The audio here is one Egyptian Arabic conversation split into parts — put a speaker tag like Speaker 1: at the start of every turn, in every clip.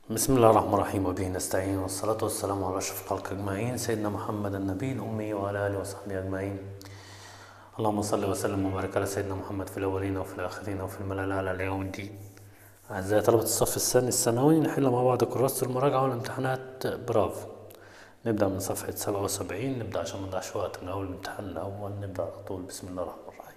Speaker 1: بسم الله الرحمن الرحيم وبه نستعين والصلاة والسلام على أشرف الخلق أجمعين سيدنا محمد النبي الأمي وعلى آله وصحبه أجمعين اللهم صل وسلم وبارك على سيدنا محمد في الأولين وفي الآخرين وفي الملأ الأعلى ليوم الدين أعزائي طلبة الصف الثاني الثانوي نحل مع بعض كراسة المراجعة والامتحانات برافو نبدأ من صفحة سبعة وسبعين نبدأ عشان منضيعش وقت من أول الامتحان الأول نبدأ على طول بسم الله الرحمن الرحيم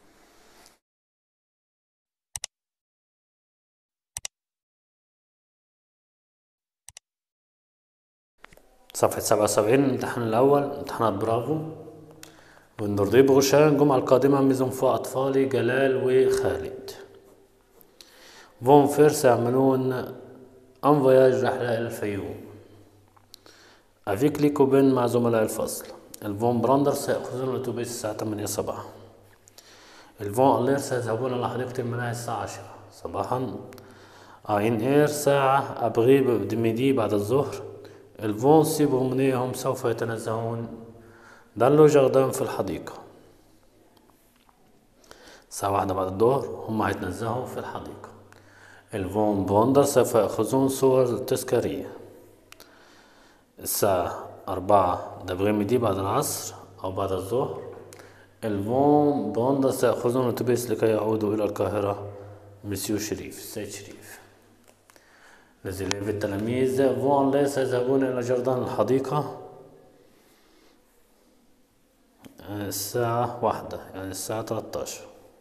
Speaker 1: صفحة سبعة وسبعين الامتحان الأول امتحانات برافو بندردي بغشان الجمعة القادمة ميزون فوا أطفالي جلال وخالد فون فير سيعملون أن فواياج رحلة إلى الفيوم أفيك لي كوبين مع زملاء الفصل الفون براندر سيأخذون الأتوبيس الساعة 8 صباحا الفون ألير سيذهبون إلى حديقة الملاهي الساعة 10 صباحا آين إير ساعة أبغي بدميدي بعد الظهر الفون سيبغمني هم سوف يتنزهون دلوا جغدان في الحديقة الساعة واحدة بعد الظهر هم هيتنزهوا في الحديقة الفون بوندر سوف يأخذون صور تذكارية الساعة أربعة دبغيميدي بعد العصر أو بعد الظهر الفون بوندر سيأخذون أتوبيس لكي يعودوا إلى القاهرة مسيو شريف السيد شريف لزليف التلاميذ فون ليس يذهبون إلى جردان الحديقة الساعة واحدة يعني الساعة 13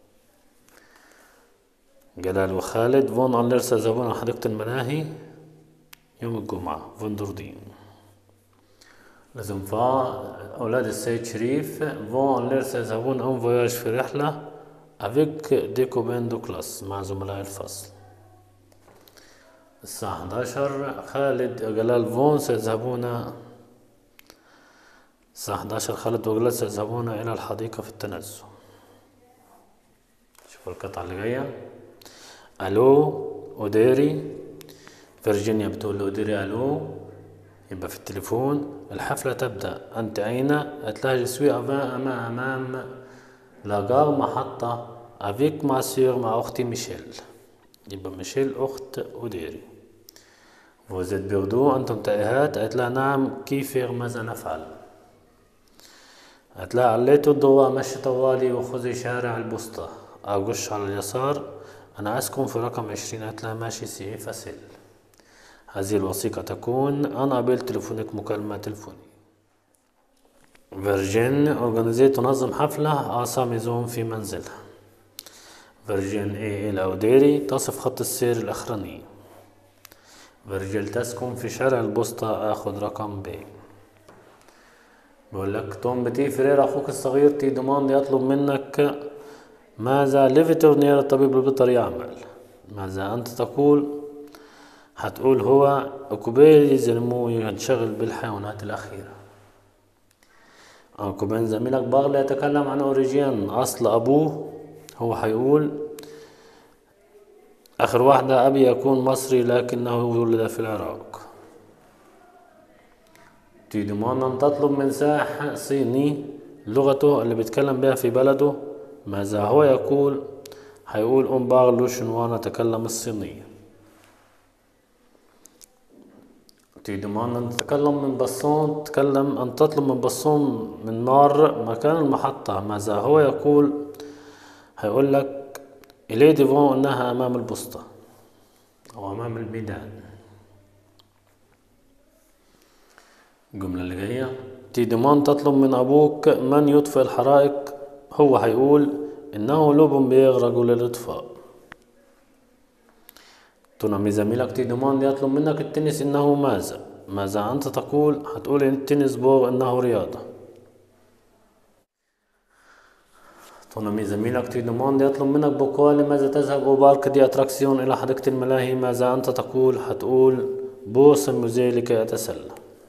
Speaker 1: جلال وخالد فون أنلير سيذهبون إلى حديقة الملاهي يوم الجمعة فندردين لازم فا أولاد السيد شريف فون أنلير سيذهبون أون فواياج في رحلة أفيك دي كوبين دو كلاس مع زملاء الفصل الساعة 11 خالد وجلال فون سيذهبون الساعة 11 خالد وجلال سيذهبون إلى الحديقة في التنزه شوفوا القطعة اللي جاية ألو أوديري فيرجينيا بتقول لأوديري ألو يبقى في التليفون الحفلة تبدأ أنت أين؟ قالت لها جسوي أمام أمام لاجار محطة أفيك مع سير مع أختي ميشيل يبقى ميشيل أخت أوديري وزيت بيردو أنتم تائهات قالت لها نعم كيف ماذا نفعل قالت لها عليت الضوء مشي طوالي وخذي شارع البسطة أغش على اليسار أنا أسكن في رقم عشرين قالت لها ماشي سي فاسيل هذه الوثيقة تكون أنا قبلت تليفونك مكالمة تلفونية فيرجين أورجانيزي تنظم حفلة آسا ميزون في منزلها فيرجين إيه الأوديري تصف خط السير الأخراني فيرجيل تسكن في شارع البسطة آخد رقم ب بقول لك توم بتي فرير أخوك الصغير تي دوماند يطلب منك ماذا ليفيتورنير الطبيب البيطري يعمل ماذا أنت تقول هتقول هو أكوبيل زلمو ينشغل بالحيوانات الأخيرة أكوبين زميلك باغلا يتكلم عن أوريجين أصل أبوه هو هيقول آخر واحدة أبي يكون مصري لكنه ولد في العراق تيدمان أن تطلب من ساح صيني لغته اللي بيتكلم بها في بلده ماذا هو يقول هيقول أم باغلو شنوان أتكلم الصينية تيدمان أن تتكلم من بصون تتكلم أن تطلب من بصون من مار مكان المحطة ماذا هو يقول هيقول لك إلي ديفون إنها أمام البسطة أو أمام الميدان الجملة اللي جاية تيدمان تطلب من أبوك من يطفئ الحرائق هو هيقول إنه لب بيغرق للإطفاء تنمي زميلك تيدمان يطلب منك التنس إنه ماذا ماذا أنت تقول هتقول إن التنس بوغ إنه رياضة تنمي زميلك تيدمان يطلب منك بقوة لماذا تذهب أو بارك دي أتراكسيون إلى حديقة الملاهي ماذا أنت تقول هتقول بوس الموزي لكي أتسلى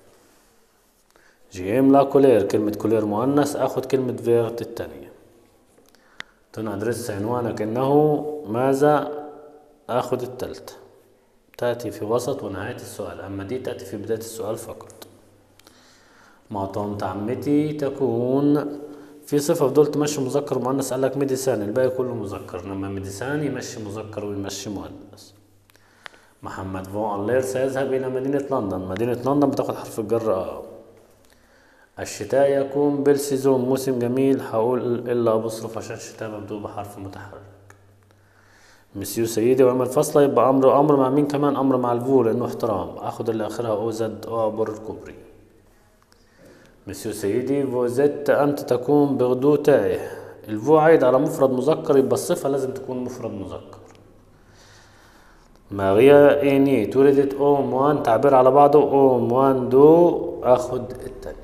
Speaker 1: جيم لا كولير كلمة كولير مؤنث أخذ كلمة فيرت التانية تون أدرس عنوانك إنه ماذا أخذ التالتة تأتي في وسط ونهاية السؤال أما دي تأتي في بداية السؤال فقط مع طنط عمتي تكون في صفة فضلت تمشي مذكر ومؤنث قال لك ميديسان الباقي كله مذكر لما ميديسان يمشي مذكر ويمشي مؤنث محمد فون ألير سيذهب إلى مدينة لندن مدينة لندن بتاخد حرف الجر آه الشتاء يكون بالسيزون موسم جميل هقول إلا أبصرف عشان الشتاء مبدوء بحرف متحرك مسيو سيدي وعمل فصلة يبقى أمر أمر مع مين كمان أمر مع الفو لأنه احترام أخد اللي آخرها أو زد أو أبر الكوبري مسيو سيدي فوزيت أنت تكون بغدو تائه الفو عايد على مفرد مذكر يبقى الصفة لازم تكون مفرد مذكر ماريا إيني تولدت أو موان تعبير على بعضه أو موان دو أخد التاني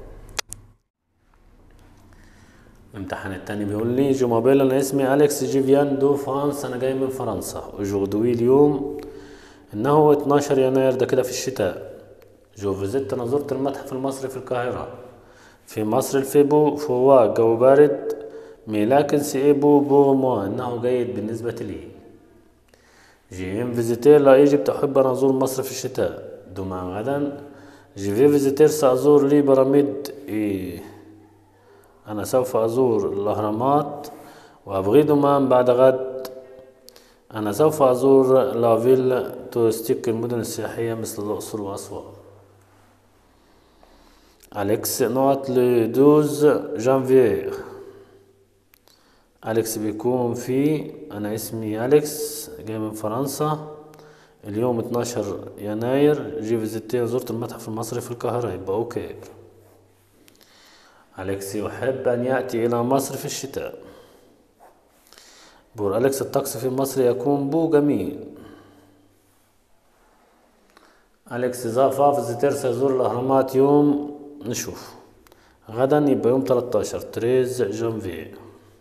Speaker 1: الامتحان التاني بيقول لي جو مابيل انا اسمي اليكس جيفيان دو فرانس انا جاي من فرنسا وجودوي اليوم انه 12 يناير ده كده في الشتاء جو فيزيت انا زرت المتحف المصري في القاهرة في مصر الفيبو فوا جو بارد مي لكن سيبو بو موا انه جيد بالنسبة لي جي ام فيزيتير لا ايجيبت احب ان ازور مصر في الشتاء دوما غدا جي في فيزيتير سازور لي براميد إيه أنا سوف أزور الأهرامات وأبغي دومان بعد غد أنا سوف أزور لافيل تورستيك المدن السياحية مثل الأقصر وأسوان أليكس نوت لدوز جانفيير أليكس بيكون في أنا اسمي أليكس جاي من فرنسا اليوم 12 يناير جي فيزيتي زرت المتحف المصري في القاهرة يبقى أوكي أليكس يحب أن يأتي إلى مصر في الشتاء بور أليكس الطقس في مصر يكون بو جميل أليكس إذا فافز سيزور الأهرامات يوم نشوف غدا يبقى يوم 13 13 جانفي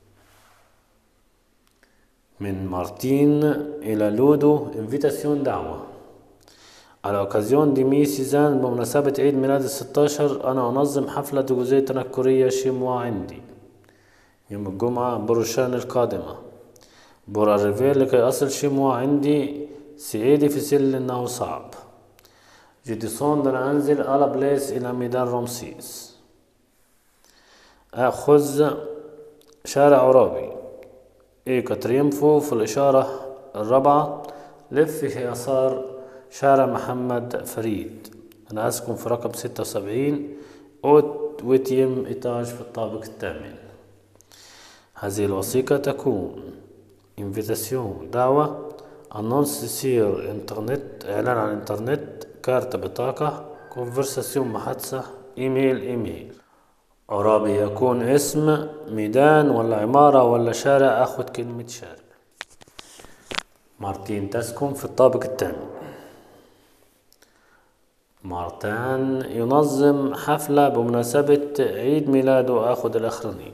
Speaker 1: من مارتين إلى لودو انفيتاسيون دعوة على أوكازيون دي مي سيزان بمناسبة عيد ميلاد الستاشر أنا أنظم حفلة جزئية تنكرية شيموا عندي يوم الجمعة بروشان القادمة بور الريفير لكي أصل شيموا عندي سعيدي في سل إنه صعب جديسون أنا أنزل على بليس إلى ميدان رمسيس أخذ شارع عرابي إيه كتريمفو في الإشارة الرابعة لف في يسار شارع محمد فريد أنا أسكن في رقم ستة وسبعين أوت ويتيم إيتاج في الطابق الثامن هذه الوثيقة تكون انفيتاسيون دعوة أنونس يصير انترنت إعلان عن الإنترنت كارت بطاقة كونفرساسيون محادثة إيميل إيميل عرابي يكون اسم ميدان ولا عمارة ولا شارع أخذ كلمة شارع مارتين تسكن في الطابق الثامن مارتان ينظم حفلة بمناسبة عيد ميلاده أخذ الأخراني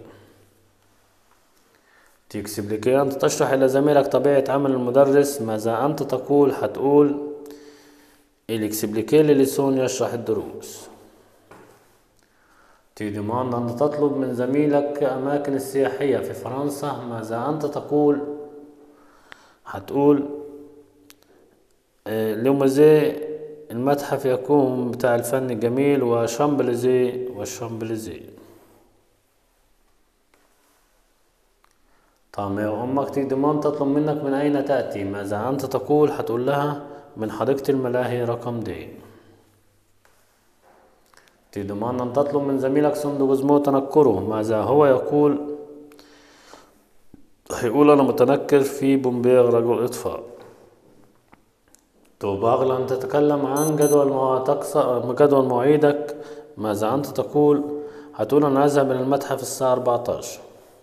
Speaker 1: تكسبليكي أنت تشرح إلى زميلك طبيعة عمل المدرس ماذا أنت تقول هتقول الإكسبليكي للسون يشرح الدروس تيدمان أن تطلب من زميلك أماكن السياحية في فرنسا ماذا أنت تقول هتقول لومازي المتحف يكون بتاع الفن الجميل وشامبليزي والشامبليزي طعمي أمك تقدمان تطلب منك من أين تأتي ماذا أنت تقول هتقول لها من حديقة الملاهي رقم دي تضمن أن تطلب من زميلك صندوق زمو تنكره ماذا هو يقول هيقول أنا متنكر في بومبيغ رجل إطفاء تباغ أن تتكلم عن جدول ما جدول مواعيدك ماذا أنت تقول هتقول أنا أذهب إلى المتحف الساعة 14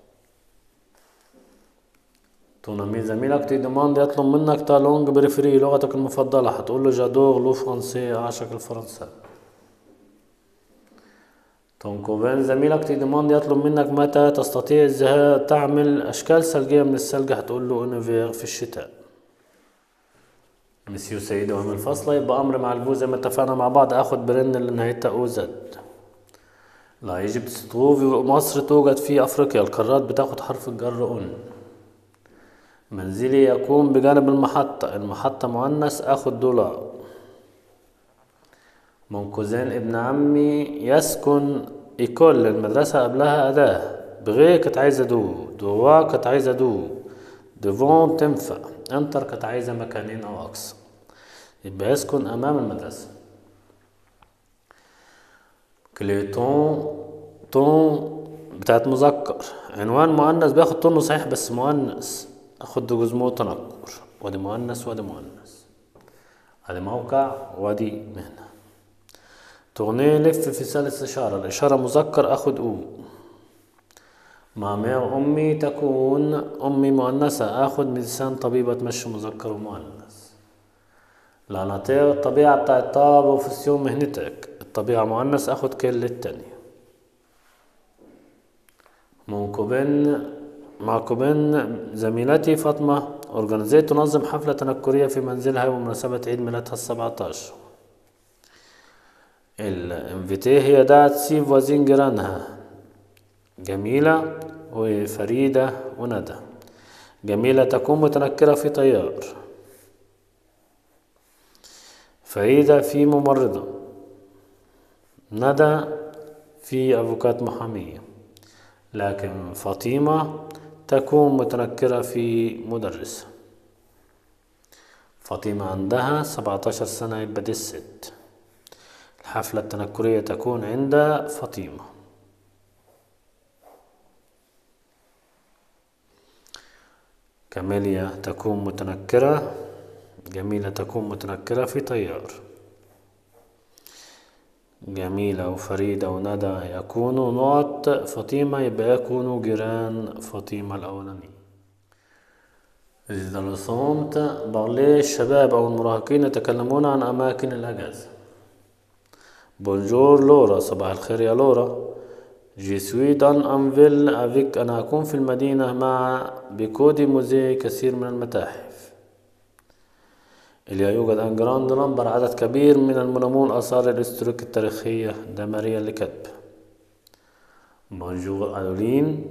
Speaker 1: تونامي زميلك تي ديماند يطلب منك تالونج بريفري لغتك المفضلة هتقول له جادور لو فرنسي أعشق الفرنسا تونكوفين زميلك تي ديماند يطلب منك متى تستطيع الذهاب تعمل أشكال ثلجية من الثلج هتقول له أونيفير في الشتاء مسيو سيدي وهم الفصلة يبقى أمر مع الفو زي ما اتفقنا مع بعض آخد برن اللي نهايتها أو زد لا يجب تستوفي مصر توجد في أفريقيا القارات بتاخد حرف الجر أون منزلي يكون بجانب المحطة المحطة مؤنث أخد دولار منكوزين ابن عمي يسكن إيكول المدرسة قبلها أداة بغي كانت عايزة دو دوا كانت عايزة دو ديفون تنفع انتر كانت عايزة مكانين أو أكثر يبقى يسكن أمام المدرسة كليتون طون بتاعت مذكر عنوان مؤنث بياخد طن صحيح بس مؤنث اخد جزمه تنكر وادي مؤنث وادي مؤنث ادي موقع وادي مهنة تغنية لف في ثالث إشارة الإشارة مذكر أخد أو مامي أمي تكون أمي مؤنثة آخد ميدسان طبيبة تمشي مذكر ومؤنث لاناتير الطبيعة بتاعت طاب وفسيون مهنتك الطبيعة مؤنث آخد كل للتانية منكوبين معكوبين زميلتي فاطمة أورجانيزيت تنظم حفلة تنكرية في منزلها بمناسبة عيد ميلادها السبعة عشر الانفيتي هي دعت سيف وزين جيرانها جميلة وفريدة وندى جميلة تكون متنكرة في طيار فريدة في ممرضة ندى في أفوكات محامية لكن فاطمة تكون متنكرة في مدرسة فاطمة عندها سبعة عشر سنة يبقى دي الست الحفلة التنكرية تكون عند فاطمة كاميليا تكون متنكرة جميلة تكون متنكرة في طيار جميلة وفريدة وندى يكونوا نقط فاطمة يبقى يكونوا جيران فاطمة الأولانية إذا لو صمت بغلي الشباب أو المراهقين يتكلمون عن أماكن الأجازة بونجور لورا صباح الخير يا لورا جي سوي دان أنفيل أفيك أنا أكون في المدينة مع بكودي موزي كثير من المتاحف اللي يوجد أن جراند نمبر عدد كبير من المنمون الآثار الهستوريك التاريخية ده ماريا اللي كاتبة بونجور ألولين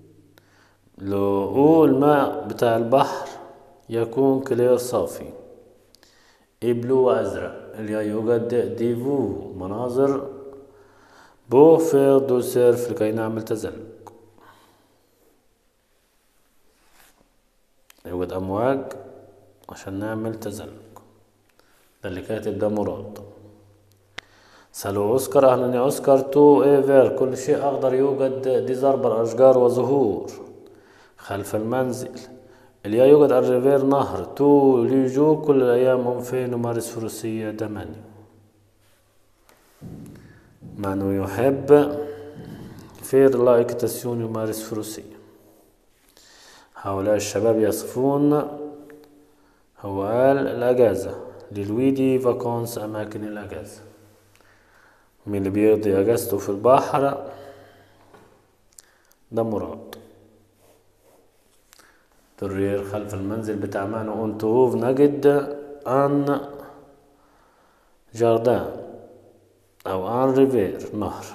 Speaker 1: لو الماء بتاع البحر يكون كلير صافي إبلو وأزرق اللي يوجد ديفو مناظر بو فير دو سيرف لكي نعمل تزلج يوجد أمواج عشان نعمل تزلج ده اللي كاتب ده مراد سالو أوسكار أهلا يا أوسكار تو إيفر كل شيء أخضر يوجد دي زربر أشجار وزهور خلف المنزل اليا يوجد الريفير نهر تو ليجو كل الأيام هم في نمارس فروسية دمانيو مانو يحب فير لا إكتاسيون يمارس فروسية هؤلاء الشباب يصفون هو قال الأجازة للويدي فاكونس أماكن الأجازة من اللي بيقضي أجازته في البحر ده مراد درير خلف المنزل بتاع مانو أنتوف نجد أن جاردان أو أن ريفير نهر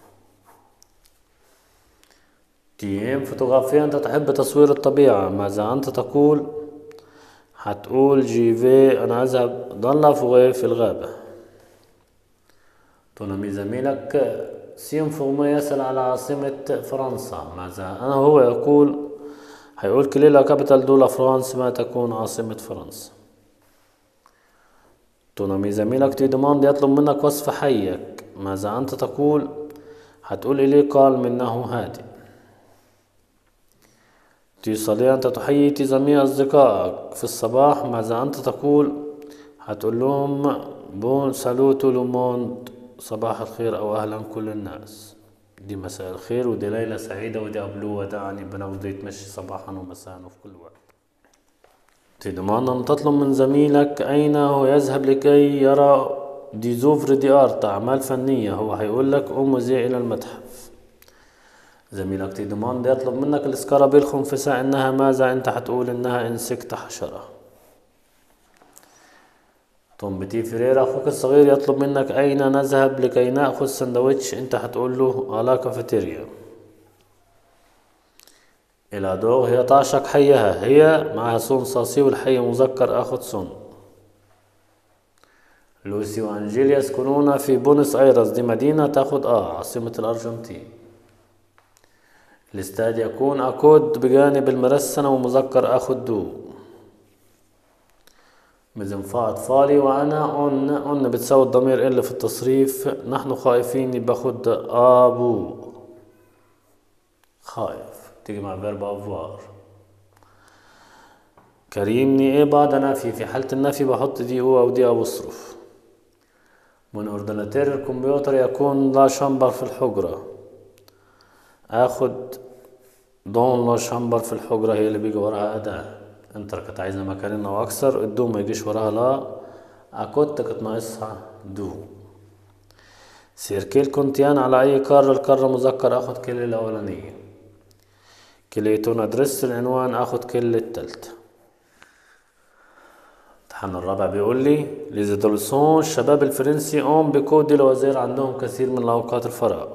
Speaker 1: تيم فوتوغرافيا أنت تحب تصوير الطبيعة ماذا أنت تقول هتقول جيفي أنا أذهب ضل فوغي في الغابة تنمي زميلك سيم فوما يسأل على عاصمة فرنسا ماذا أنا هو يقول هيقول كليلا كابيتال دولا فرانس ما تكون عاصمة فرنسا تنمي زميلك تي ديماند يطلب منك وصف حيك ماذا أنت تقول هتقول إليه قال منه هادئ تصلي أنت تحيي جميع أصدقائك في الصباح ماذا أنت تقول هتقول لهم بون سالوتو لوموند صباح الخير أو أهلا كل الناس دي مساء الخير ودي ليلة سعيدة ودي أبلو ودعني بناخده يتمشي صباحا ومساء وفي كل وقت تضمن أن تطلب من زميلك أين هو يذهب لكي يرى دي زوفر دي آرت أعمال فنية هو هيقول لك قوم زي إلى المتحف زميلك تضمن يطلب منك الاسكارابيل خنفساء إنها ماذا أنت هتقول إنها إنسكت حشرة توم بتي فريرا أخوك الصغير يطلب منك أين نذهب لكي نأخذ سندوتش أنت هتقول له على كافيتيريا إلى دوغ هي تعشق حيها هي معها صون صاصي والحي مذكر أخذ صون لوسي وأنجيل يسكنون في بونس أيرس دي مدينة تاخد آه عاصمة الأرجنتين الاستاد يكون أكود بجانب المرسنة ومذكر أخد دو مزنفاء أطفالي وأنا أن أن بتساوي الضمير إلا في التصريف نحن خائفين باخد أبو خايف تيجي مع فيرب أفوار كريمني إيه بعد نفي في حالة النفي بحط دي هو أو دي أو أصرف من أورديناتير الكمبيوتر يكون لا شامبر في الحجرة اخد دون لا شامبر في الحجرة هي اللي بيجي وراها أداة انت كنت عايزة مكانين أو أكثر الدو ما يجيش وراها لا أكوت كنت ناقصها دو سيركيل كونتيان على أي قارة القارة مذكر أخد كل الأولانية كليتون أدرس العنوان أخد كل التالتة الامتحان الرابع بيقول لي ليزيدولسون الشباب الفرنسي أم بكود الوزير عندهم كثير من الأوقات الفراغ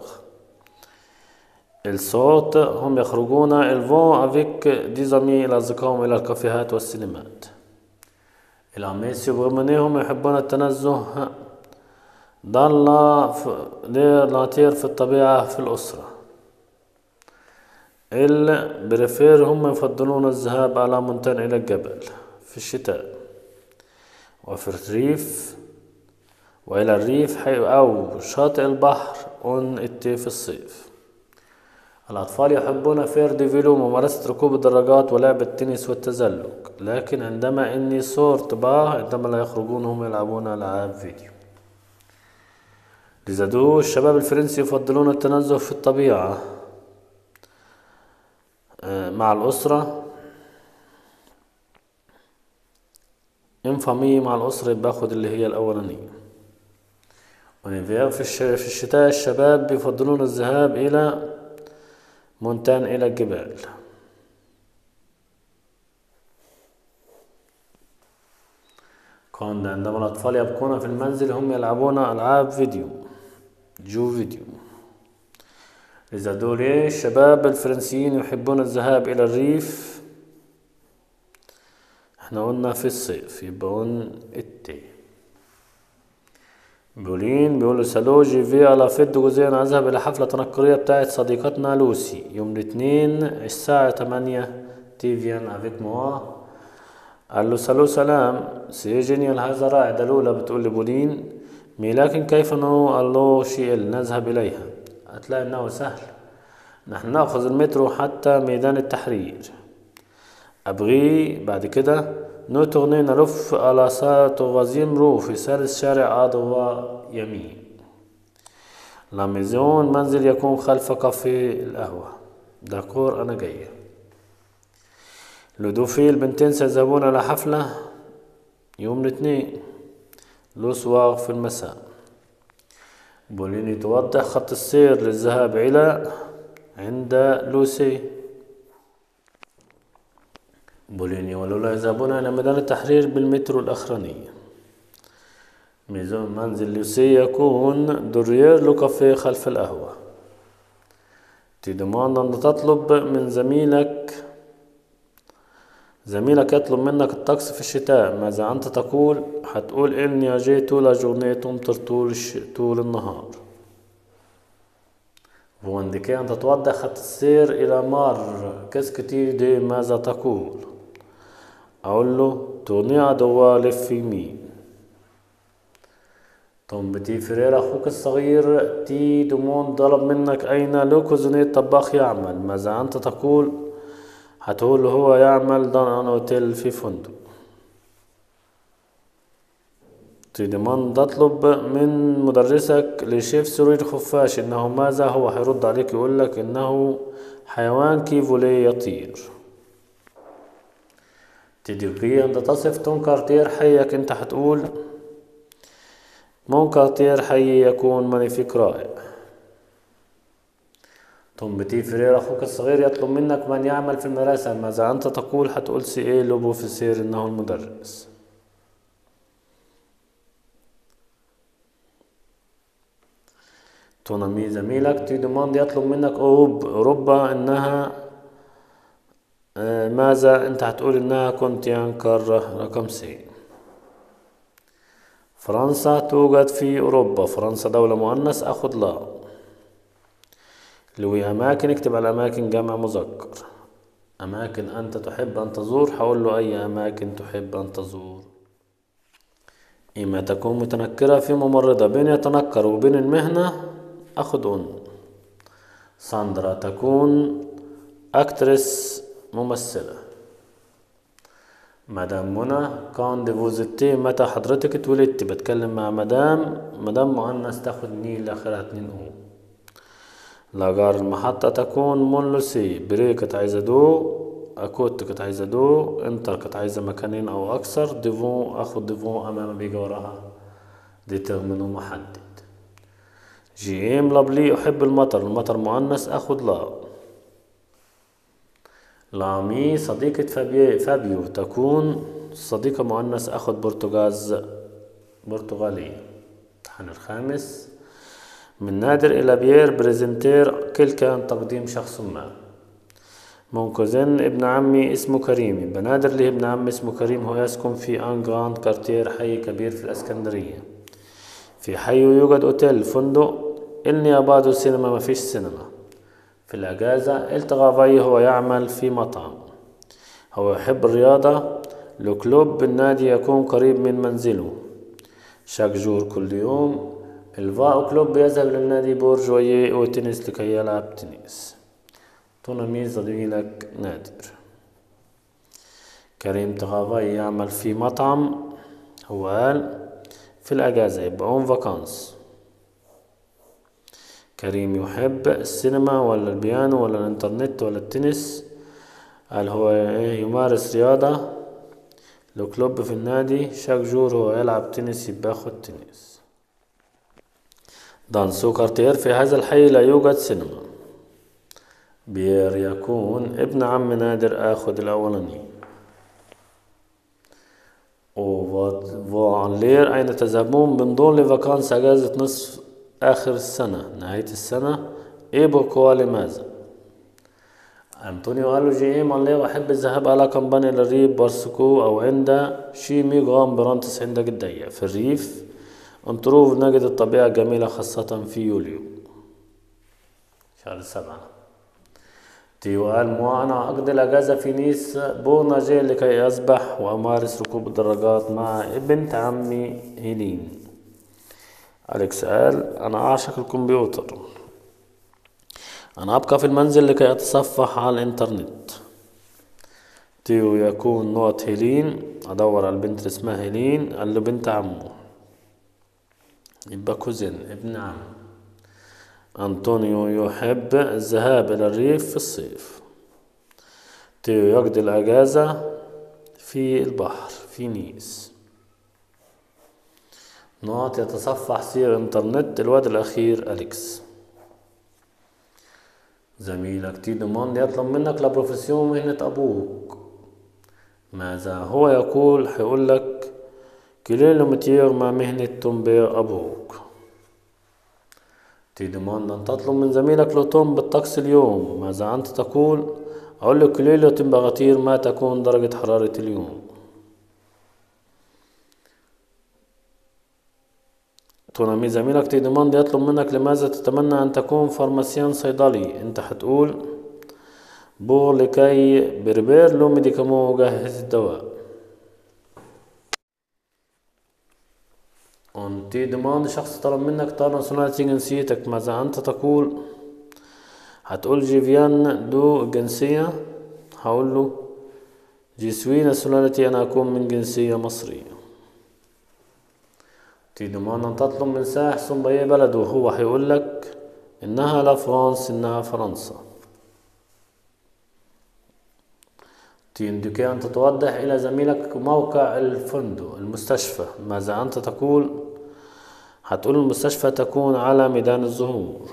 Speaker 1: الصوت هم يخرجون الفون افيك ديزامي إلى أصدقائهم إلى الكافيهات والسينمات الأميسي هم يحبون التنزه ضل لاتير في الطبيعة في الأسرة البريفير هم يفضلون الذهاب على مونتان إلى الجبل في الشتاء وفي الريف وإلى الريف أو شاطئ البحر أون إتي في الصيف الأطفال يحبون فير دي فيلو ممارسة ركوب الدراجات ولعب التنس والتزلج لكن عندما إني صورت باه عندما لا يخرجون هم يلعبون ألعاب فيديو لزادو الشباب الفرنسي يفضلون التنزه في الطبيعة آه، مع الأسرة انفامي مع الأسرة باخد اللي هي الأولانية في في الشتاء الشباب بيفضلون الذهاب إلى مونتان إلى الجبال كون عندما الأطفال يبقون في المنزل هم يلعبون ألعاب فيديو جو فيديو إذا دولي الشباب الفرنسيين يحبون الذهاب إلى الريف احنا قلنا في الصيف يبقى قلنا التي بولين بيقول سالو جي في على فيد جوزين اذهب الى حفلة تنكرية بتاعت صديقتنا لوسي يوم الاثنين الساعة تمانية تيفيان افيك موا قال له سالو سلام سي جينيال هذا رائع دلولة بتقول لبولين مي لكن كيف نو قال له شيء نذهب اليها هتلاقي انه سهل نحن ناخذ المترو حتى ميدان التحرير أبغي بعد كده نوتورني نلف على ساتوغازيم رو في ثالث شارع عدوى يمين لاميزون منزل يكون خلف كافيه القهوة داكور أنا جاية لودوفي البنتين سيذهبون على حفلة يوم الاثنين لو سواغ في المساء بوليني توضح خط السير للذهاب إلى عند لوسي بوليني ولولا يذهبون إلى ميدان التحرير بالمترو الأخراني ميزون منزل لوسي يكون دوريير لو كافيه خلف القهوة تدمان أن تطلب من زميلك زميلك يطلب منك الطقس في الشتاء ماذا أنت تقول هتقول إني جيت لا تمطر طول, طول النهار وعندك أن توضح خط السير إلى مار كسكتي دي ماذا تقول أقول له توني عدوا لف يمين توم بتي فرير أخوك الصغير تي دومون طلب منك أين لو كوزوني الطباخ يعمل ماذا أنت تقول هتقول هو يعمل دان أوتيل في فندق تيدمان تطلب من مدرسك لشيف سرير خفاش إنه ماذا هو هيرد عليك يقول لك إنه حيوان كيفولي يطير تدريجيا أنت تصف تون كارتير حيك أنت هتقول مون كارتير حي يكون مانيفيك رائع توم بتي فرير أخوك الصغير يطلب منك من يعمل في المدرسة ماذا أنت تقول هتقول سي إيه لوبو في السير إنه المدرس تونمي زميلك تي دوماند يطلب منك أوب أوروبا إنها آه، ماذا أنت هتقول إنها كنت كارة رقم سي فرنسا توجد في أوروبا فرنسا دولة مؤنث أخد لا لوي أماكن اكتب على أماكن جمع مذكر أماكن أنت تحب أن تزور حول له أي أماكن تحب أن تزور إما تكون متنكرة في ممرضة بين يتنكر وبين المهنة أخذ أن ساندرا تكون أكترس ممثلة مدام منى كان ديفوزيتي متى حضرتك اتولدتي بتكلم مع مدام مدام مؤنث تاخد نيل آخرها اتنين أو لاجار المحطة تكون مونلوسي بري كانت عايزة دو أكوت كانت عايزة دو انتر كانت عايزة مكانين أو أكثر ديفون أخد ديفون أمام بيجي وراها ديترمينو محدد جي ام لابلي أحب المطر المطر مؤنث أخد لا لامي صديقة فابيو, فابيو تكون صديقة مؤنث أخد برتغاز برتغالية الامتحان الخامس من نادر إلى بيير بريزنتير كل كان تقديم شخص ما منقذن ابن عمي اسمه كريم بنادر لي ابن عمي اسمه كريم هو يسكن في ان جراند كارتير حي كبير في الاسكندرية في حي يوجد اوتيل فندق إني أبادو سينما ما فيش سينما في الأجازة التغى في هو يعمل في مطعم هو يحب الرياضة لو كلوب بالنادي يكون قريب من منزله شاك جور كل يوم الفاو كلوب يذهب للنادي بورجوية وتنس لكي يلعب تنس تنمي زميلك نادر كريم تغافاي يعمل في مطعم هو قال في الأجازة يبقى اون فاكانس كريم يحب السينما ولا البيانو ولا الانترنت ولا التنس قال هو ايه يمارس رياضة لو كلوب في النادي شاك جور هو يلعب تنس يبقى ياخد تنس دانسو كارتير في هذا الحي لا يوجد سينما بيير يكون ابن عم نادر اخد الاولاني وفوانلير اين تذهبون بنضون لفاكانس اجازة نصف آخر السنة نهاية السنة إيبوكو لماذا أنطونيو قال له جي إيم الله أحب الذهاب على كمبانيا للريف بارسكو أو عند شيمي غام برانتس عند جدية في الريف انطروف نجد الطبيعة جميلة خاصة في يوليو شهر سبعة تيو قال مو أنا أقضي الأجازة في نيس بورناجي لكي أسبح وأمارس ركوب الدراجات مع ابنت عمي هيلين أليكس قال أنا أعشق الكمبيوتر أنا أبقى في المنزل لكي أتصفح على الإنترنت تيو يكون نوت هيلين أدور على البنت اللي اسمها هيلين قال له بنت عمه يبقى كوزين ابن عم أنطونيو يحب الذهاب إلى الريف في الصيف تيو يقضي الأجازة في البحر في نيس نقط يتصفح سير انترنت الواد الأخير أليكس زميلك تي دوموند يطلب منك لبروفيسيون مهنة أبوك ماذا هو يقول حيقول لك كليلو متير مع مهنة تنبير أبوك تي دوموند أن تطلب من زميلك لوتوم بالطقس اليوم ماذا أنت تقول أقول له كليلو تمبغتير ما تكون درجة حرارة اليوم تونامي زميلك تيدمان يطلب منك لماذا تتمنى أن تكون فارماسيان صيدلي أنت حتقول بو لكي بربير لو ميديكامو جهز الدواء أنتي دمان شخص طلب منك طالما ناسيوناليتي جنسيتك ماذا أنت تقول هتقول جيفيان دو جنسية هقول له جيسوي ناسيوناليتي أنا أكون من جنسية مصرية تيدمان أن تطلب من سائح ثم بأي بلد وهو هيقول لك إنها لا فرانس إنها فرنسا تيندكي أن تتوضح إلى زميلك موقع الفندق المستشفى ماذا أنت تقول هتقول المستشفى تكون على ميدان الزهور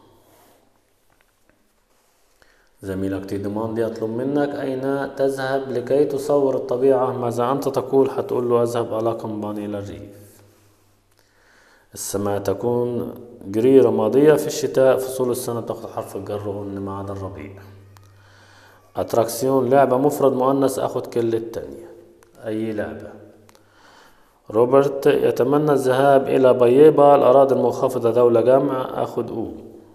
Speaker 1: زميلك تيدمان يطلب منك أين تذهب لكي تصور الطبيعة ماذا أنت تقول هتقول له أذهب على كمباني للريف السماء تكون قريرة ماضية في الشتاء فصول السنة تأخذ حرف الجر وهن ما عدا الربيع أتراكسيون لعبة مفرد مؤنث أخذ كل التانية أي لعبة روبرت يتمنى الذهاب إلى بييبا الأراضي المنخفضة دولة جمع أخذ أو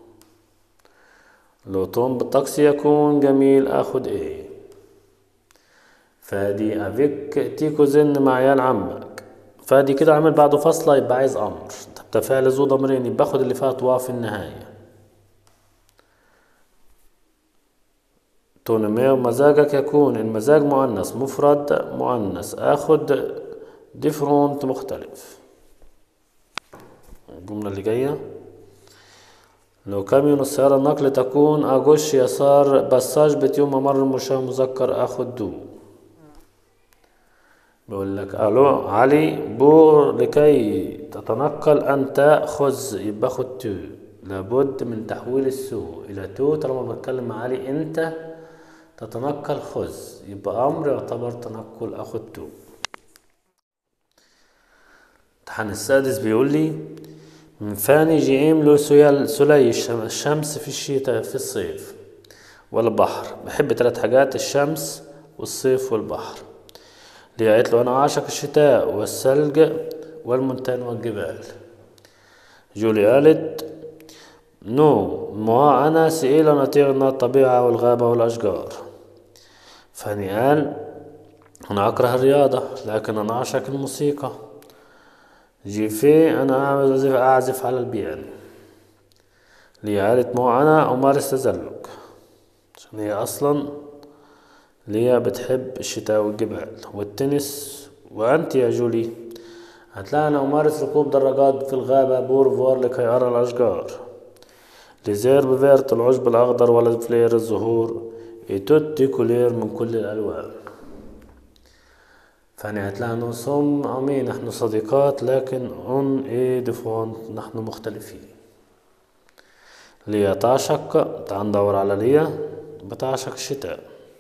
Speaker 1: لو توم بالطقس يكون جميل أخذ إيه فادي أفيك تيكو زن مع عيال عمك فادي كده عمل بعده فصلة يبقى عايز أمر طب ده فعل ذو ضميرين يبقى باخد اللي فيها طواف في النهاية تونمير مزاجك يكون المزاج مؤنث مفرد مؤنث اخد ديفرونت مختلف الجملة اللي جاية لو كاميون السيارة النقل تكون أغش يسار بساج بتيوم ممر مشاه مذكر اخد دو بيقول لك الو علي بو لكي تتنقل ان تاخذ يبقى خد تو لابد من تحويل السو الى تو طالما بتكلم مع علي انت تتنقل خذ يبقى امر يعتبر تنقل اخد تو الامتحان السادس بيقول لي من فاني جيم لو سيال سلي الشمس في الشتاء في الصيف والبحر بحب ثلاث حاجات الشمس والصيف والبحر ليه قالت له أنا أعشق الشتاء والثلج والمونتان والجبال جولي قالت نو ما أنا سئيل نطيرنا الطبيعة والغابة والأشجار فاني قال أنا أكره الرياضة لكن أنا أعشق الموسيقى جيفي أنا أعزف, أعزف على البيانو ليه قالت مو أنا أمارس تزلج عشان هي أصلا ليا بتحب الشتاء والجبال والتنس وأنت يا جولي هتلاقي أنا أمارس ركوب دراجات في الغابة بورفوار لكي أرى الأشجار لزير بفيرت العشب الأخضر ولا فلير الزهور إتوتي كولير من كل الألوان فأنا هتلاقي نو سوم أمي نحن صديقات لكن أون إي ديفون نحن مختلفين ليا تعشق تعال ندور على ليا بتعشق الشتاء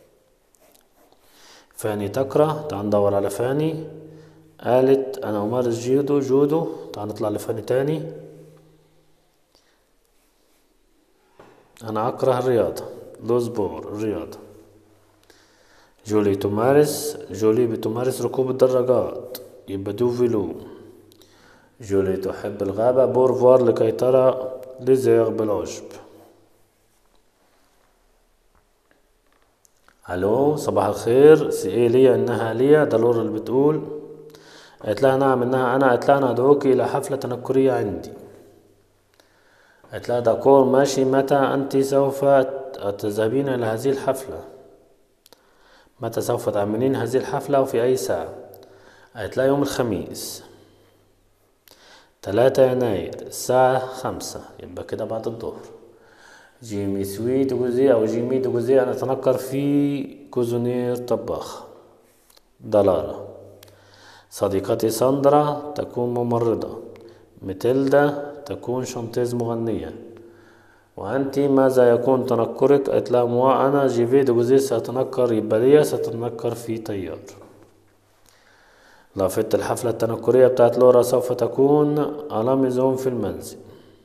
Speaker 1: فاني تكره تعال ندور على فاني قالت انا امارس جودو جودو تعال نطلع لفاني تاني انا اكره الرياضة لوزبور الرياضة جولي تمارس جولي بتمارس ركوب الدراجات يبقى دو فيلو جولي تحب الغابة بورفوار لكي ترى لزيغ بالعشب الو صباح الخير سي ايه ليا انها ليا ده لور اللي بتقول قالت لها نعم انها انا قالت لها انا ادعوك الى حفلة تنكرية عندي قالت لها داكور ماشي متى انت سوف تذهبين الى هذه الحفلة متى سوف تعملين هذه الحفلة وفي اي ساعة قالت لها يوم الخميس تلاتة يناير الساعة خمسة يبقى كده بعد الظهر جيمي سوي دوجوزي أو جيمي دوجوزي أنا أتنكر في كوزونير طباخ دلارة صديقتي ساندرا تكون ممرضة متلدا تكون شانتيز مغنية وأنت ماذا يكون تنكرك قالت لها موا أنا جيفي دوجوزي سأتنكر يبقى ليا سأتنكر في طيار لافت الحفلة التنكرية بتاعت لورا سوف تكون على ميزون في المنزل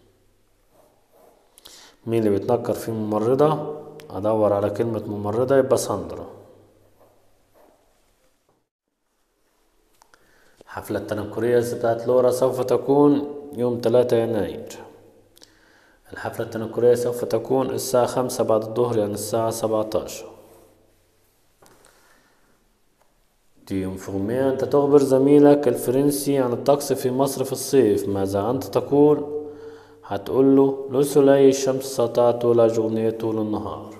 Speaker 1: مين اللي بيتنكر في ممرضة ادور على كلمة ممرضة يبقى ساندرا حفلة التنكرية بتاعت لورا سوف تكون يوم تلاتة يناير الحفلة التنكرية سوف تكون الساعة خمسة بعد الظهر يعني الساعة سبعتاشر تينفورمي أنت تخبر زميلك الفرنسي عن الطقس في مصر في الصيف ماذا أنت تقول هتقول له لو سولاي الشمس سطع طول جورنيه طول النهار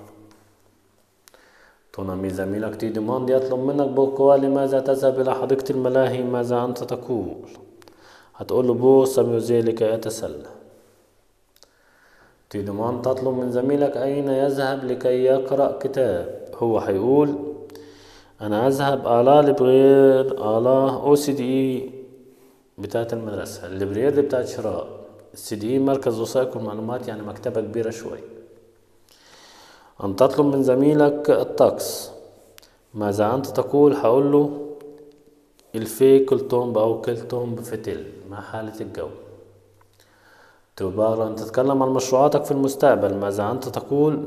Speaker 1: تونامي زميلك تي ديماند يطلب منك بوكوا لماذا تذهب إلى حديقة الملاهي ماذا أنت تقول هتقول له بو ساميوزي لكي أتسلى تي ديماند تطلب من زميلك أين يذهب لكي يقرأ كتاب هو هيقول أنا أذهب على لبرير على أو سي دي بتاعت المدرسة الليبرير دي بتاعت شراء السي دي مركز وثائق المعلومات يعني مكتبة كبيرة شوي أن تطلب من زميلك الطقس ماذا أنت تقول هقول له الفي كلتهم أو كلتهم بفتل مع حالة الجو تبقى أن تتكلم عن مشروعاتك في المستقبل ماذا أنت تقول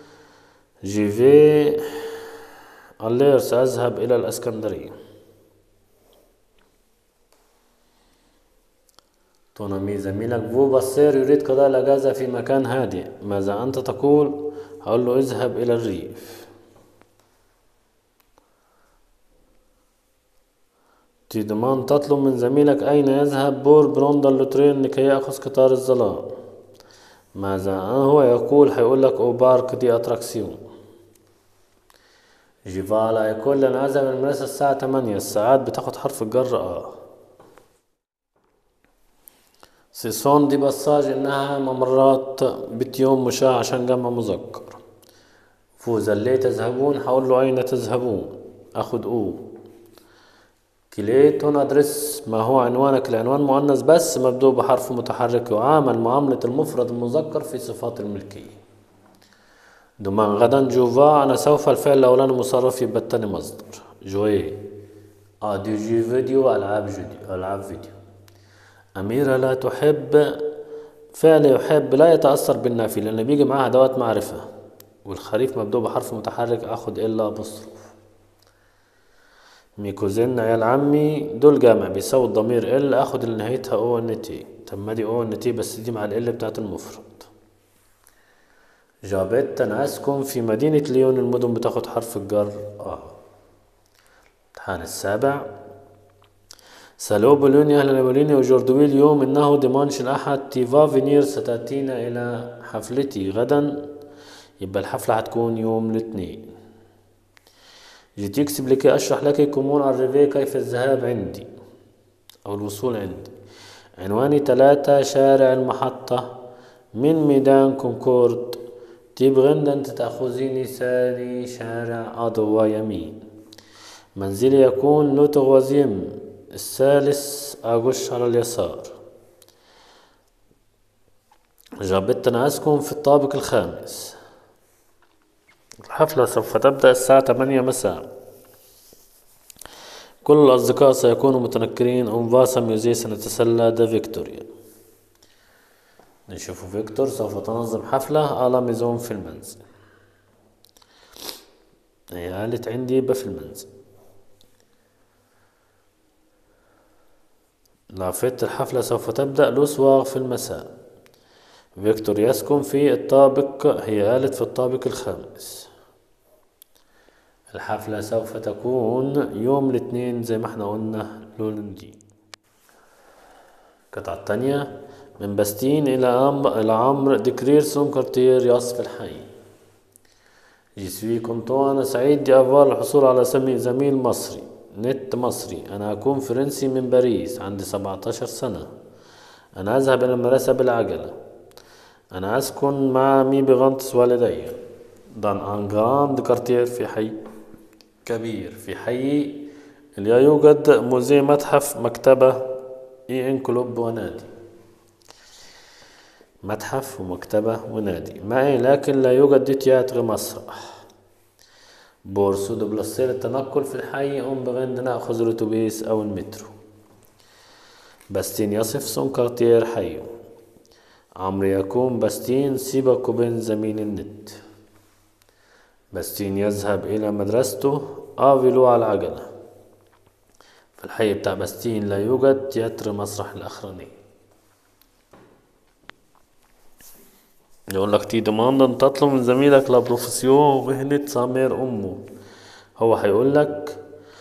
Speaker 1: جيفي اللير سأذهب إلى الإسكندرية تونامي زميلك فو بصير يريد قضاء الأجازة في مكان هادئ ماذا أنت تقول هقول له اذهب إلى الريف تيدمان تطلب من زميلك أين يذهب بور بروندر لوترين لكي يأخذ قطار الظلام ماذا هو يقول هيقول لك أو بارك دي أتراكسيون جيفالا يقول لنا أذهب من المدرسة الساعة تمانية الساعات بتاخد حرف الجر آه سيسون دي بساج إنها ممرات بيت يوم مشاع عشان جمع مذكر فوز اللي تذهبون هقول له أين تذهبون أخد أو كليتون أدرس ما هو عنوانك العنوان مؤنث بس مبدوء بحرف متحرك يعامل معاملة المفرد المذكر في صفات الملكية دومان غدا جوفا أنا سوف الفعل الأولاني مصرف يبقى التاني مصدر جوي آه دي جي فيديو ألعاب فيديو ألعاب فيديو أميرة لا تحب فعل يحب لا يتأثر بالنافي لأن بيجي معاه أدوات معرفة والخريف مبدوء بحرف متحرك أخد إلا بصرف ميكوزين عيال عمي دول جامع بيساوي الضمير ال اخد اللي نهايتها او ان تي طب ما دي او ان تي بس دي مع ال بتاعت المفرد جابت انا اسكن في مدينة ليون المدن بتاخد حرف الجر اه الامتحان السابع سالو بولوني اهلا بولوني وجوردوي اليوم انه ديمانش الاحد تيفا فينير ستاتينا الى حفلتي غدا يبقى الحفلة هتكون يوم الاثنين جيت يكسب لكي أشرح لك كومون أريفي كيف الذهاب عندي أو الوصول عندي عنواني ثلاثة شارع المحطة من ميدان كونكورد تبغين أنت تأخذيني سالي شارع أضوا يمين منزلي يكون لوتغوزيم الثالث أغش على اليسار جابت أنا أسكن في الطابق الخامس الحفلة سوف تبدأ الساعة 8 مساء كل الأصدقاء سيكونوا متنكرين أنفاسا ميوزي سنتسلى دا فيكتوريا نشوفوا فيكتور سوف تنظم حفلة على ميزون في المنزل هي قالت عندي في المنزل لافت الحفلة سوف تبدأ لوسواغ في المساء فيكتور يسكن في الطابق هي قالت في الطابق الخامس الحفلة سوف تكون يوم الاثنين زي ما احنا قلنا لولندي القطعة الثانية من باستين إلى أم إلى عمر ديكرير سون كارتير يصف الحي جيسوي كونتو أنا سعيد دي أفوار الحصول على سمي زميل مصري نت مصري أنا أكون فرنسي من باريس عندي سبعتاشر سنة أنا أذهب إلى المدرسة بالعجلة أنا أسكن مع مي بغنطس والدي دان أن جراند كارتير في حي كبير في حي اللي يوجد موزي متحف مكتبة إي إن كلوب ونادي متحف ومكتبة ونادي معي لكن لا يوجد دي تياتر مسرح بورسو دو بلسير التنقل في الحي أم بغند نأخذ الأتوبيس أو المترو باستين يصف سون كارتير حيو عمرو يكون باستين سيبك وبين زميل النت باستين يذهب إلى مدرسته آفيلو على العجلة في الحي بتاع باستين لا يوجد تياتر مسرح الأخراني يقول لك تي دماندن تطلب من زميلك لا بروفيسيون مهنة سامير أمه هو هيقول لك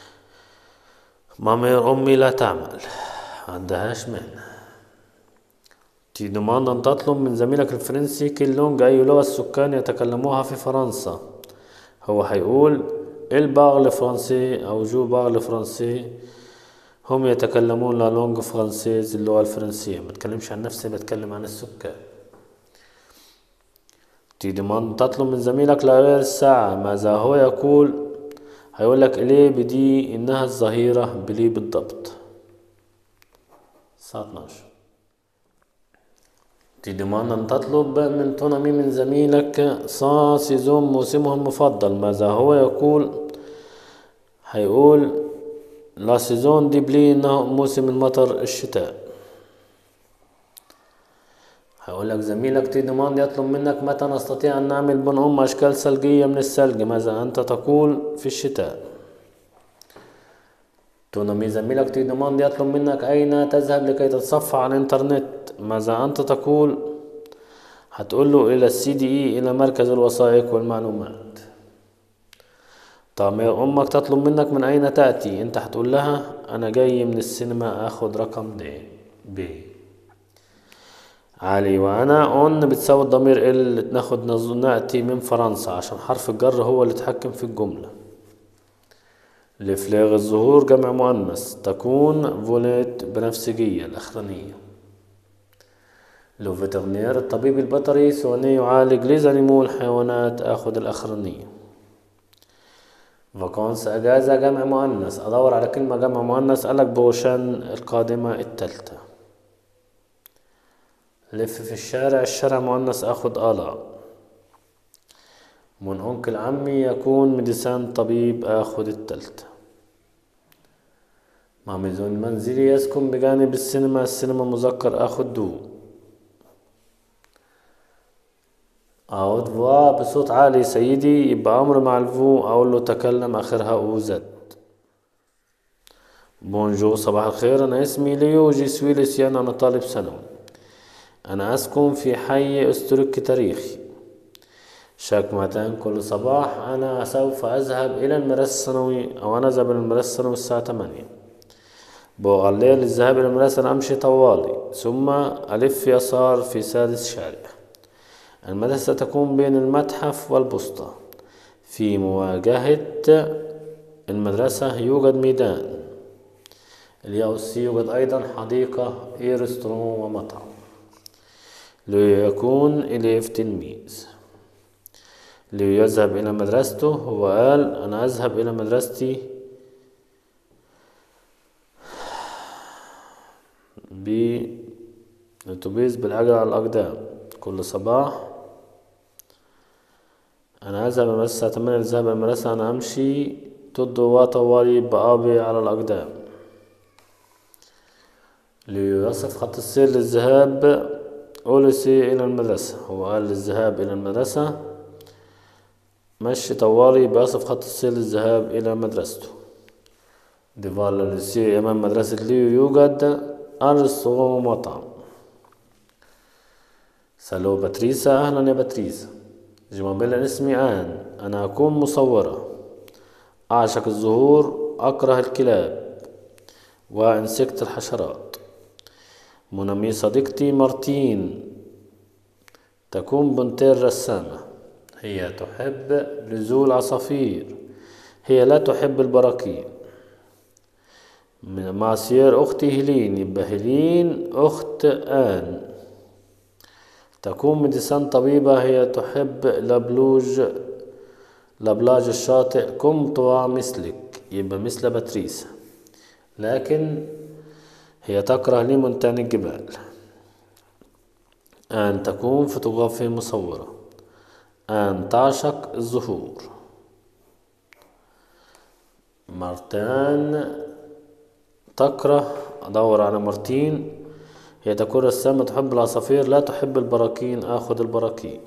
Speaker 1: مامير أمي لا تعمل عندهاش مهنة تي دماندن تطلب من زميلك الفرنسي كل لونج أي لغة السكان يتكلموها في فرنسا هو هيقول الباغ فرنسي أو جو باغ فرنسي هم يتكلمون لا لونج فرانسيز اللغة الفرنسية ما بتكلمش عن نفسي بتكلم عن السكان تي دمان تطلب من زميلك لغير الساعة ماذا هو يقول هيقول لك إليه بدي إنها الظهيرة بلي بالضبط الساعة 12 تي دمان أن تطلب من تونامي من زميلك سا سيزون موسمه المفضل ماذا هو يقول هيقول لا سيزون دي بلي إنه موسم المطر الشتاء هيقول لك زميلك تي ديماند يطلب منك متى نستطيع أن نعمل بن أم أشكال ثلجية من الثلج ماذا أنت تقول في الشتاء تونمي زميلك تي ديماند يطلب منك أين تذهب لكي تتصفح على الإنترنت ماذا أنت تقول هتقول له إلى السي دي إي إلى مركز الوثائق والمعلومات طب امك تطلب منك من اين تأتي انت هتقول لها انا جاي من السينما اخد رقم د ب علي وانا اون بتساوي الضمير ال ناخد نز- نأتي من فرنسا عشان حرف الجر هو اللي اتحكم في الجملة لفلاغ الظهور جمع مؤنث تكون فوليت بنفسجية الأخرانية لو فيترنير الطبيب البيطري سواني يعالج لزنمو الحيوانات اخد الأخرانية فاكونس اجازة جمع مؤنث ادور على كلمة جمع مؤنث قالك بوشان القادمة التالتة لف في الشارع الشارع مؤنث اخد آلاء من أنكل عمي يكون مدسان طبيب اخد التالتة مامزون منزلي يسكن بجانب السينما السينما مذكر اخد دو اعود فوا بصوت عالي سيدي يبقى امر مع الفو اقول له تكلم اخرها او زد بونجور صباح الخير انا اسمي ليو جي سوي لسيان انا طالب ثانوي انا اسكن في حي استرك تاريخي شكمتان كل صباح انا سوف اذهب الى المدرسة الثانوي او انا اذهب الى المدرسة الثانوي الساعة 8 بغلي للذهاب الى المدرسة أنا امشي طوالي ثم الف يسار في سادس شارع المدرسة تكون بين المتحف والبسطة في مواجهة المدرسة يوجد ميدان الياوسي يوجد أيضا حديقة إيه ريستورون ومطعم ليكون إليف تلميذ ليذهب إلى مدرسته هو قال أنا أذهب إلى مدرستي بالأتوبيس بالعجلة على الأقدام كل صباح أنا أذهب إلى المدرسة الساعة تمانية للذهاب إلى المدرسة أنا أمشي تدو طوالي بقابي على الأقدام ليصف خط السير للذهاب أوليسي إلى المدرسة هو قال للذهاب إلى المدرسة مشي طوالي بيصف خط السير للذهاب إلى مدرسته ديفار للسي أمام مدرسة ليو يوجد أرسطو مطعم سالو باتريسا أهلا يا باتريسا جمابيلا اسمي آن أنا أكون مصورة أعشق الزهور أكره الكلاب وإنسكت الحشرات منمي صديقتي مارتين تكون بنتين رسامة هي تحب لزوم العصافير هي لا تحب البراكين من ماسير أختي هيلين يبقى هيلين أخت آن تكون مدسان طبيبة هي تحب لبلوج لبلاج الشاطئ كنت مثلك يبقى مثل باتريسا لكن هي تكره لمونتان الجبال أن تكون فوتوغرافية مصورة أن تعشق الزهور مارتان تكره أدور على مارتين هي تكون رسامة تحب العصافير لا تحب البراكين آخذ البراكين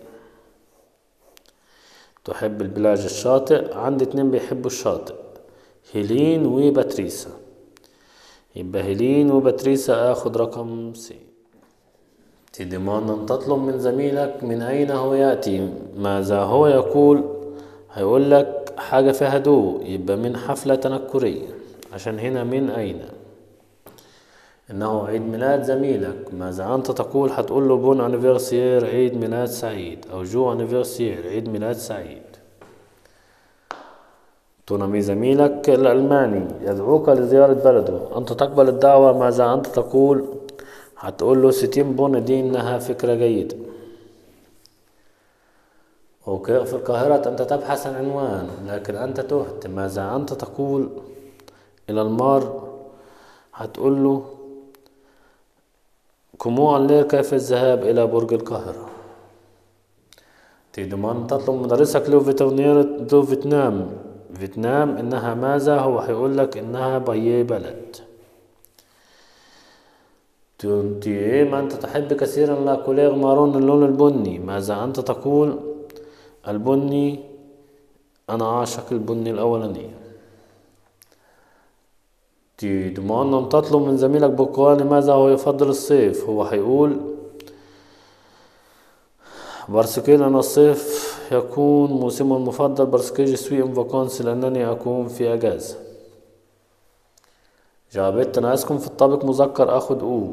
Speaker 1: تحب البلاج الشاطئ عندي اتنين بيحبوا الشاطئ هيلين وباتريسا يبقى هيلين وباتريسا آخذ رقم سي تضمن أن تطلب من زميلك من أين هو يأتي ماذا هو يقول هيقول لك حاجة فيها دو يبقى من حفلة تنكرية عشان هنا من أين إنه عيد ميلاد زميلك ماذا أنت تقول هتقول له بون أنيفرسير عيد ميلاد سعيد أو جو أنيفرسير عيد ميلاد سعيد تنمي زميلك الألماني يدعوك لزيارة بلده أنت تقبل الدعوة ماذا أنت تقول هتقول له ستين بون دي إنها فكرة جيدة أوكي في القاهرة أنت تبحث عن عنوان لكن أنت تهت ماذا أنت تقول إلى المار هتقول له كومو الليل كيف الذهاب إلى برج القاهرة تضمن تطلب مدرسك لو فيترنير دو فيتنام فيتنام إنها ماذا هو هيقول لك إنها بي بلد تي ما أنت تحب كثيرا لا كولير مارون اللون البني ماذا أنت تقول البني أنا عاشق البني الأولاني تضمن أن تطلب من زميلك برتقالي ماذا هو يفضل الصيف هو هيقول بارسكيل أنا الصيف يكون موسمه المفضل بارسكو جو سوي ان فاكونس لأنني أكون في أجازة جابت أنا أسكن في الطابق مذكر أخد أو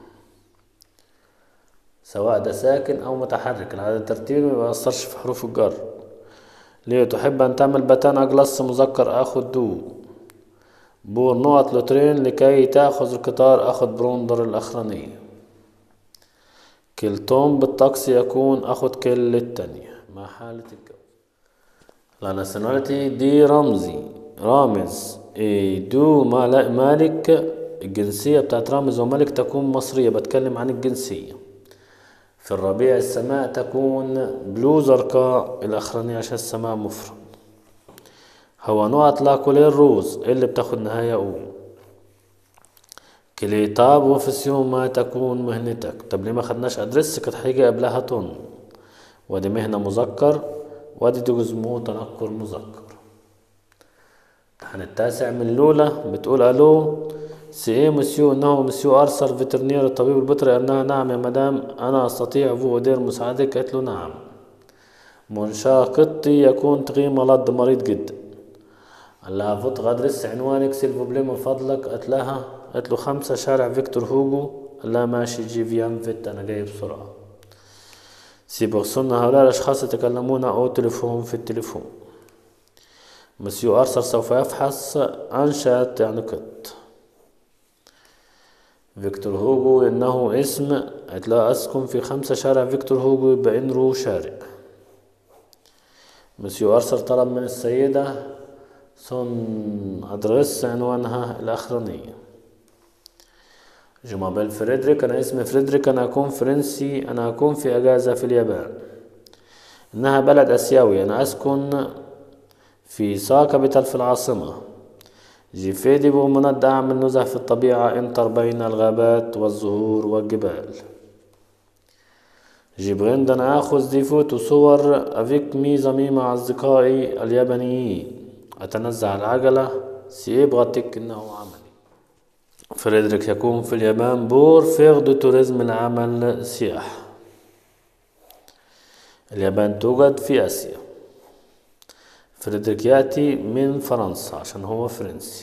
Speaker 1: سواء ده ساكن أو متحرك العدد ترتيبي ما بيأثرش في حروف الجر ليه تحب أن تعمل بتان أجلس مذكر أخد دو بور نقط لترين لكي تأخذ القطار أخد بروندر الأخرانية كلتهم بالطقس يكون أخد كل التانية مع حالة الجو لا ناسيوناليتي دي رمزي رامز إيه دو مال- مالك الجنسية بتاعت رامز وملك تكون مصرية بتكلم عن الجنسية في الربيع السماء تكون بلو زرقاء الأخرانية عشان السماء مفرد هو نقط لا كولير روز اللي بتاخد نهاية أو كليتاب وفسيون ما تكون مهنتك طب ليه ما خدناش أدرس كانت هيجي قبلها طن ودي مهنة مذكر ودي تجزمو تنكر مذكر الامتحان التاسع من لولا بتقول ألو سي ايه مسيو انه مسيو ارسل فيترنير الطبيب البيطري انها نعم يا مدام انا استطيع فو ودير مساعدك قالت له نعم منشا قطي يكون تغي مرض مريض جدا قال لها فوت غادرس عنوانك سيلفو بلي من فضلك قالت لها قالت له خمسة شارع فيكتور هوجو قال لها ماشي جي فيان فيت انا جاي بسرعة سي بغسون هؤلاء الاشخاص يتكلمون او تليفون في التليفون مسيو ارسل سوف يفحص انشات يعني قط فيكتور هوجو إنه اسم قالت له أسكن في خمسة شارع فيكتور هوجو يبقى إنرو شارع مسيو أرسل طلب من السيدة سون أدرس عنوانها الأخرانية جمابيل فريدريك أنا اسمي فريدريك أنا أكون فرنسي أنا أكون في أجازة في اليابان إنها بلد آسيوي أنا أسكن في ساكابيتال في العاصمة جيفيدي بومنات أعمل نزهة في الطبيعة انتر بين الغابات والزهور والجبال جيبغند أنا آخذ دي فوتو صور أفيك ميزامي مع أصدقائي اليابانيين أتنزع العجلة سيبغتك إنه عملي فريدريك يكون في اليابان بور فيغ دو توريزم العمل سياحة اليابان توجد في آسيا فريدريك يأتي من فرنسا عشان هو فرنسي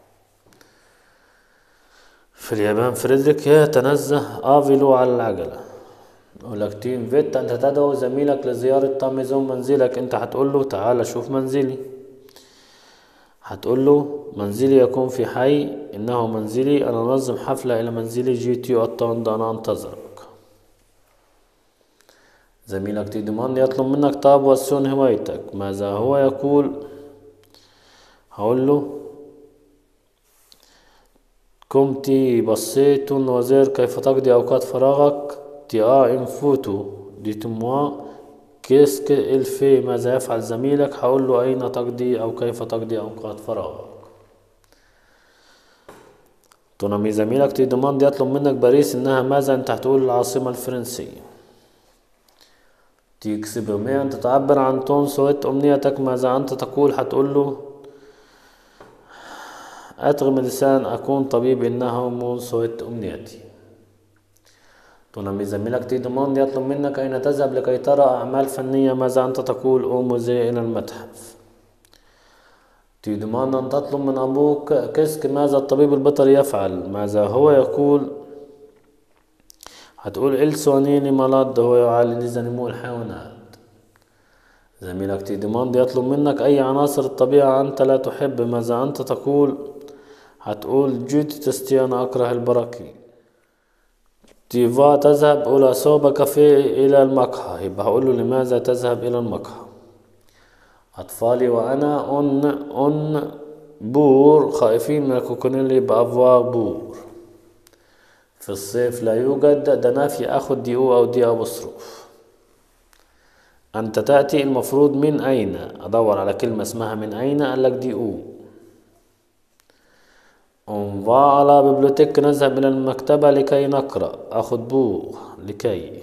Speaker 1: في اليابان فريدريك يتنزه آفيلو على العجلة ولكتين فيت أنت تدعو زميلك لزيارة طامزون منزلك أنت هتقول له تعال شوف منزلي هتقول له منزلي يكون في حي إنه منزلي أنا أنظم حفلة إلى منزلي جيتي أطاند أنا أنتظرك زميلك تيدمان يطلب منك طاب وسون هوايتك ماذا هو يقول هقول له كمتي بصيت وزير كيف تقضي أوقات فراغك تي آ إن فوتو دي تموا كيسك الفي ماذا يفعل زميلك هقول له أين تقضي أو كيف تقضي أوقات فراغك تنمي زميلك تيدمان دي يطلب منك باريس إنها ماذا أنت هتقول العاصمة الفرنسية تكسب يوميا أنت تعبر عن تون سويت أمنيتك ماذا أنت تقول هتقول له أتغم لسان أكون طبيب إنه مو سويت أمنيتي تنمي زميلك تيدمان يطلب منك أين تذهب لكي ترى أعمال فنية ماذا أنت تقول أو موزي إلى المتحف تيدمان أن تطلب من أبوك كسك ماذا الطبيب البيطري يفعل ماذا هو يقول هتقول إلسونيني مالاد هو يعالج نمو الحيوانات زميلك تيدمان يطلب منك أي عناصر الطبيعة أنت لا تحب ماذا أنت تقول هتقول جيت تستي أنا أكره البراكين تيفا تذهب إلى صوب كافيه إلى المقهى يبقى هقول له لماذا تذهب إلى المقهى أطفالي وأنا أن أن بور خائفين من الكوكونيلي بأفواغ بور في الصيف لا يوجد ده نافي أخد دي أو أو دي أو بصروف أنت تأتي المفروض من أين أدور على كلمة اسمها من أين قال لك دي أو انفا على ببليوتيك نذهب إلى المكتبة لكي نقرأ أخذ بوغ لكي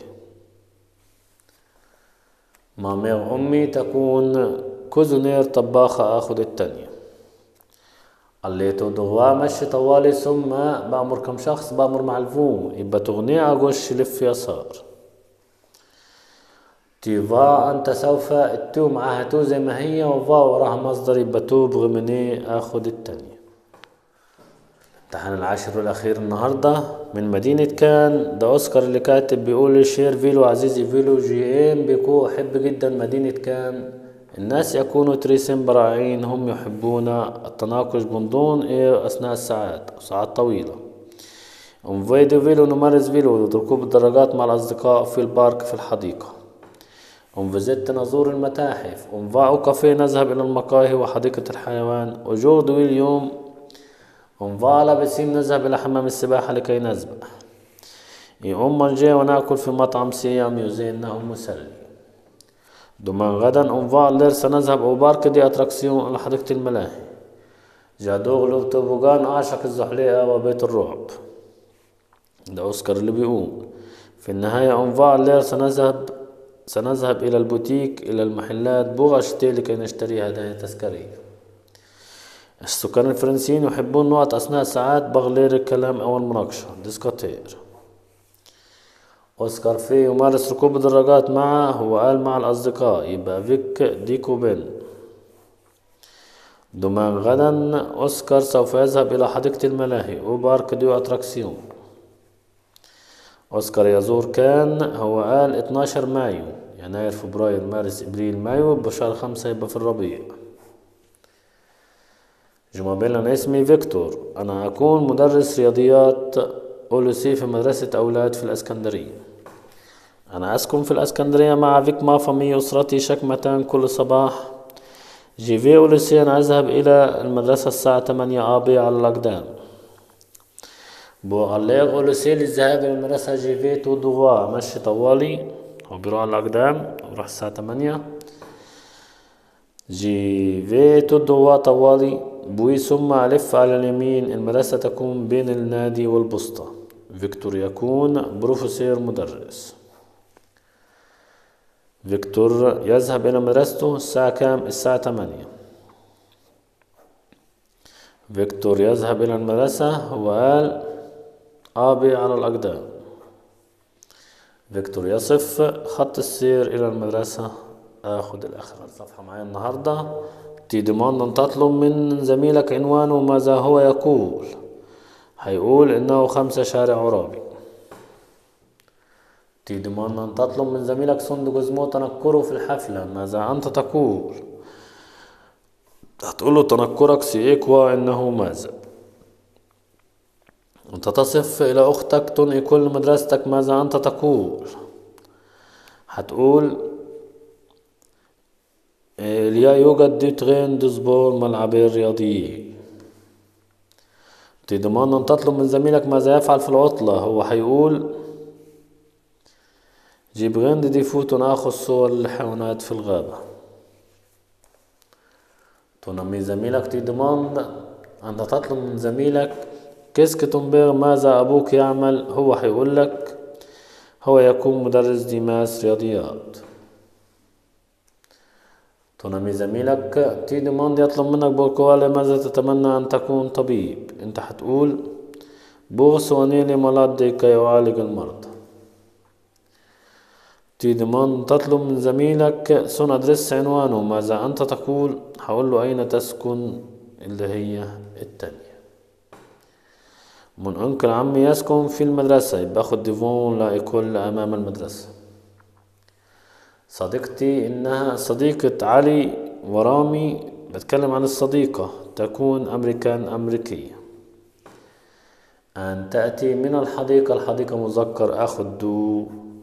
Speaker 1: مامي أمي تكون كوزونير طباخة أخذ التانية قليتو دغوا مشي طوالي ثم بأمر كم شخص بأمر مع الفو يبقى تغنية أغش لف يسار تيفا انت سوف التو معاها تو زي ما هي وفا وراها مصدر يبقى تو بغمني اخد التانية امتحان العاشر والاخير النهاردة من مدينة كان ده اوسكار اللي كاتب بيقول شير فيلو عزيزي فيلو جي ام بيكو احب جدا مدينة كان الناس يكونوا تريسين براعين هم يحبون التناقش بنضون إيه أثناء الساعات ساعات طويلة انفيدو فيلو نمارس فيلو ركوب الدراجات مع الأصدقاء في البارك في الحديقة انفيزيت نزور المتاحف انفاعو كافيه نذهب إلى المقاهي وحديقة الحيوان وجود اليوم انفالا بسيم نذهب إلى حمام السباحة لكي نسبح يوم منجي ونأكل في مطعم سيام يزينه مسلي دومان غدا انفال لير سنذهب أو بارك دي أتراكسيون إلى حديقة الملاهي جادوغلو توبوغان عاشق الزحليقة وبيت الرعب ده أوسكار اللي بيقول في النهاية انفال لير سنذهب سنذهب إلى البوتيك إلى المحلات بوغشتي لكي نشتري هدايا تذكارية السكان الفرنسيين يحبون نقط أثناء ساعات بغلير الكلام أو المناقشة ديسكوتير أوسكار في يمارس ركوب الدراجات مع هو قال مع الأصدقاء يبقى فيك ديكوبين دومان غدا أوسكار سوف يذهب إلى حديقة الملاهي أو بارك ديو أتراكسيون أوسكار يزور كان هو قال 12 مايو يناير فبراير مارس إبريل مايو بشهر خمسة يبقى في الربيع جمابيل أنا اسمي فيكتور أنا أكون مدرس رياضيات أولوسي في مدرسة أولاد في الإسكندرية أنا أسكن في الإسكندرية مع فيك ما فمي أسرتي شكمة كل صباح جيفي أولوسي أنا أذهب إلى المدرسة الساعة 8 آبي على الأقدام بوغليغ أولوسي للذهاب إلى المدرسة جيفي تو دوغوا مشي طوالي هو بيروح على الأقدام وراح الساعة 8 جيفي تو دوغوا طوالي بوي ثم ألف على اليمين المدرسة تكون بين النادي والبسطة فيكتور يكون بروفيسور مدرس فيكتور يذهب إلى مدرسته الساعة كام؟ الساعة تمانية فيكتور يذهب إلى المدرسة وقال آبي على الأقدام فيكتور يصف خط السير إلى المدرسة آخد الآخر الصفحة معايا النهاردة تي ديماند أن تطلب من زميلك عنوانه ماذا هو يقول هيقول إنه خمسة شارع عرابي تي ديماند أن تطلب من زميلك صندوق زمو تنكره في الحفلة ماذا أنت تقول هتقول له تنكرك سيكوا إنه ماذا أنت تصف إلى أختك تنقي كل مدرستك ماذا أنت تقول هتقول لا يوجد دي ترين دي سبور ملعبين رياضيين تضمن أن تطلب من زميلك ماذا يفعل في العطلة هو هيقول جيب غند دي فوت ناخذ صور الحيوانات في الغابة تنمي زميلك تضمن أن تطلب من زميلك كيسك تنبغ ماذا أبوك يعمل هو هيقول لك هو يكون مدرس ديماس رياضيات تنمي زميلك تي ديماند يطلب منك بوركوالي ماذا تتمنى أن تكون طبيب أنت هتقول بوغ سوانيلي مالادي كي يعالج المرضى تي ديماند تطلب من زميلك سون أدرس عنوانه ماذا أنت تقول هقول له أين تسكن اللي هي التانية من أنكل عمي يسكن في المدرسة يبقى أخد ديفون لا يكون أمام المدرسة صديقتي إنها صديقة علي ورامي بتكلم عن الصديقة تكون أمريكان أمريكية أن تأتي من الحديقة الحديقة مذكر أخد دو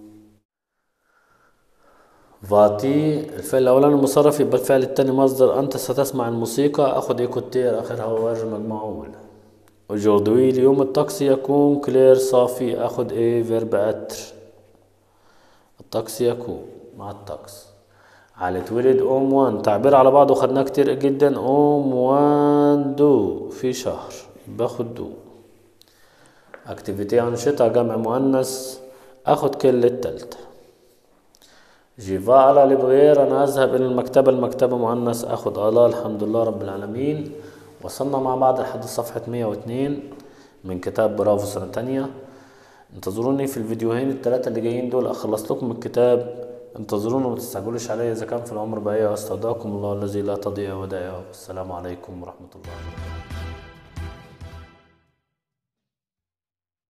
Speaker 1: فاتي الفعل الأولاني مصرف يبقى الفعل التاني مصدر أنت ستسمع الموسيقى أخد إيكوتير آخرها واجب مجموعة أجوردوي اليوم الطقس يكون كلير صافي أخد إيه فيرب أتر الطقس يكون مع الطقس على اتولد أوم وان تعبير على بعضه خدناه كتير جدا أوم وان دو في شهر باخد دو اكتيفيتي أنشطة جمع مؤنث أخد كل التالتة جيفا على لبغير أنا أذهب إلى المكتبة المكتبة مؤنث أخد الله الحمد لله رب العالمين وصلنا مع بعض لحد صفحة مية واتنين من كتاب برافو سنة تانية انتظروني في الفيديوهين التلاتة اللي جايين دول أخلص لكم الكتاب انتظرونا وما تستعجلوش عليا إذا كان في الأمر بأي أستودعكم الله الذي لا تضيع ودائعه والسلام عليكم ورحمة الله وبركاته